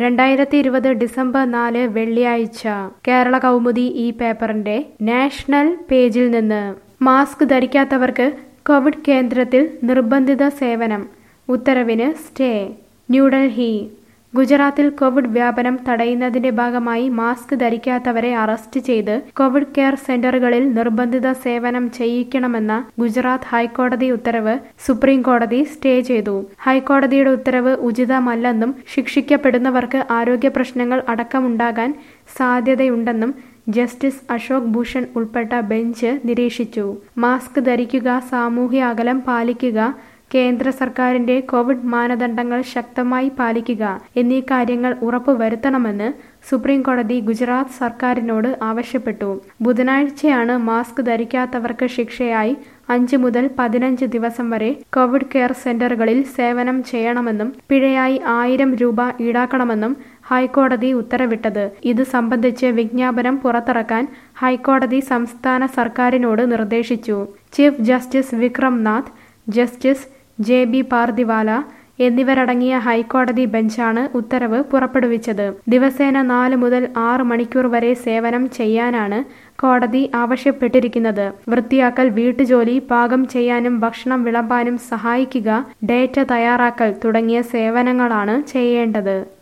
രണ്ടായിരത്തി ഇരുപത് ഡിസംബർ നാല് വെള്ളിയാഴ്ച കേരള കൗമുദി ഈ പേപ്പറിന്റെ നാഷണൽ പേജിൽ നിന്ന് മാസ്ക് ധരിക്കാത്തവർക്ക് കോവിഡ് കേന്ദ്രത്തിൽ നിർബന്ധിത സേവനം ഉത്തരവിന് സ്റ്റേ ന്യൂഡൽഹി ഗുജറാത്തിൽ കോവിഡ് വ്യാപനം തടയുന്നതിന്റെ ഭാഗമായി മാസ്ക് ധരിക്കാത്തവരെ അറസ്റ്റ് ചെയ്ത് കോവിഡ് കെയർ സെന്ററുകളിൽ നിർബന്ധിത സേവനം ചെയ്യിക്കണമെന്ന ഗുജറാത്ത് ഹൈക്കോടതി ഉത്തരവ് സുപ്രീം കോടതി സ്റ്റേ ചെയ്തു ഹൈക്കോടതിയുടെ ഉത്തരവ് ഉചിതമല്ലെന്നും ശിക്ഷിക്കപ്പെടുന്നവർക്ക് ആരോഗ്യ പ്രശ്നങ്ങൾ അടക്കമുണ്ടാകാൻ സാധ്യതയുണ്ടെന്നും ജസ്റ്റിസ് അശോക് ഭൂഷൺ ഉൾപ്പെട്ട ബെഞ്ച് നിരീക്ഷിച്ചു മാസ്ക് ധരിക്കുക സാമൂഹ്യ അകലം പാലിക്കുക കേന്ദ്ര സർക്കാരിന്റെ കോവിഡ് മാനദണ്ഡങ്ങൾ ശക്തമായി പാലിക്കുക എന്നീ കാര്യങ്ങൾ ഉറപ്പുവരുത്തണമെന്ന് സുപ്രീം കോടതി ഗുജറാത്ത് സർക്കാരിനോട് ആവശ്യപ്പെട്ടു ബുധനാഴ്ചയാണ് മാസ്ക് ധരിക്കാത്തവർക്ക് ശിക്ഷയായി അഞ്ച് മുതൽ പതിനഞ്ച് ദിവസം വരെ കോവിഡ് കെയർ സെന്ററുകളിൽ സേവനം ചെയ്യണമെന്നും പിഴയായി ആയിരം രൂപ ഈടാക്കണമെന്നും ഹൈക്കോടതി ഉത്തരവിട്ടത് ഇത് സംബന്ധിച്ച് വിജ്ഞാപനം പുറത്തിറക്കാൻ ഹൈക്കോടതി സംസ്ഥാന സർക്കാരിനോട് നിർദ്ദേശിച്ചു chief justice Vikram Nath justice J B Pardiwala എന്നിവരടങ്ങിയ ഹൈക്കോടതി ബെഞ്ചാണ് ഉത്തരവ് പുറപ്പെടുവിച്ചത് ദിവസേന നാല് മുതൽ ആറ് മണിക്കൂർ വരെ സേവനം ചെയ്യാനാണ് കോടതി ആവശ്യപ്പെട്ടിരിക്കുന്നത് വൃത്തിയാക്കൽ വീട്ടുജോലി പാകം ചെയ്യാനും ഭക്ഷണം വിളമ്പാനും സഹായിക്കുക ഡേറ്റ തയ്യാറാക്കൽ തുടങ്ങിയ സേവനങ്ങളാണ് ചെയ്യേണ്ടത്